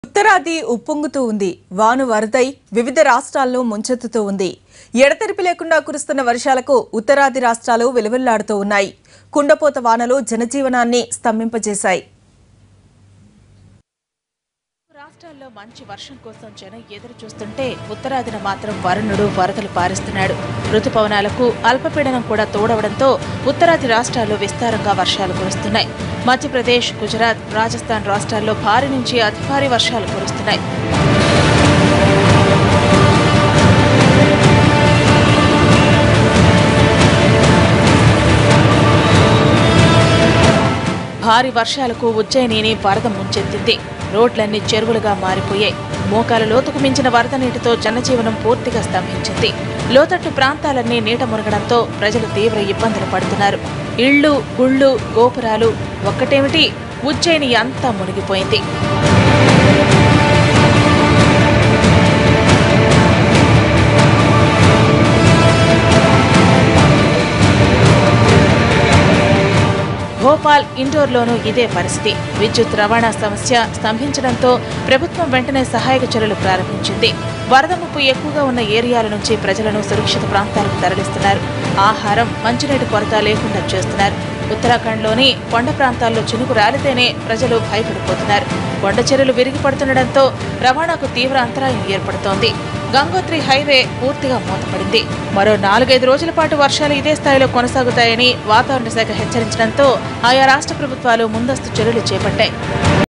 ఉత్తరాది ఉప్పొంగుతూ ఉంది వాను వరదై వివిధ రాష్ట్రాల్లో ముంచెత్తుతూ ఉంది ఎడతెరిపి లేకుండా కురుస్తున్న వర్షాలకు ఉత్తరాది రాష్ట్రాలు వెలువెల్లాడుతూ ఉన్నాయి కుండపోత వానలు జనజీవనాన్ని స్తంభింపజేశాయి రాష్ట్రాల్లో మంచి వర్షం కోసం జనం ఎదురు చూస్తుంటే ఉత్తరాదిన మాత్రం వరుణుడు వరదలు పారిస్తున్నాడు రుతుపవనాలకు అల్పపీడనం కూడా తోడవడంతో ఉత్తరాది రాష్ట్రాల్లో విస్తారంగా వర్షాలు కురుస్తున్నాయి మధ్యప్రదేశ్ గుజరాత్ రాజస్థాన్ రాష్ట్రాల్లో భారీ నుంచి అతి భారీ వర్షాలు కురుస్తున్నాయి భారీ వర్షాలకు ఉజ్జయినిని వరద ముంచెత్తింది రోడ్లన్నీ చెరువులుగా మారిపోయాయి మోకాల లోతుకు మించిన వరద నీటితో జనజీవనం పూర్తిగా స్తంభించింది లోతట్టు ప్రాంతాలన్నీ నీట మునగడంతో ప్రజలు తీవ్ర ఇబ్బందులు పడుతున్నారు ఇళ్ళు గుళ్ళు గోపురాలు ఒక్కటేమిటి ఉజ్జయిని అంతా మునిగిపోయింది భోపాల్ ఇండోర్లోనూ ఇదే పరిస్థితి విద్యుత్ రవాణా సమస్య స్తంభించడంతో ప్రభుత్వం వెంటనే సహాయక చర్యలు ప్రారంభించింది వరద ముప్పు ఎక్కువగా ఉన్న ఏరియాల నుంచి ప్రజలను సురక్షిత ప్రాంతాలకు తరలిస్తున్నారు ఆహారం మంచినీటి కొరత లేకుండా చేస్తున్నారు ఉత్తరాఖండ్లోని కొండ ప్రాంతాల్లో చినుకు రాలితేనే ప్రజలు భయపడిపోతున్నారు కొండ చర్యలు విరిగి పడుతుండటంతో రవాణాకు తీవ్ర అంతరాయం ఏర్పడుతోంది గంగోత్రి హైవే పూర్తిగా మూతపడింది మరో నాలుగైదు రోజుల పాటు వర్షాలు ఇదే స్థాయిలో కొనసాగుతాయని వాతావరణ శాఖ హెచ్చరించడంతో ఆయా రాష్ట్ర ప్రభుత్వాలు ముందస్తు చర్యలు చేపట్టాయి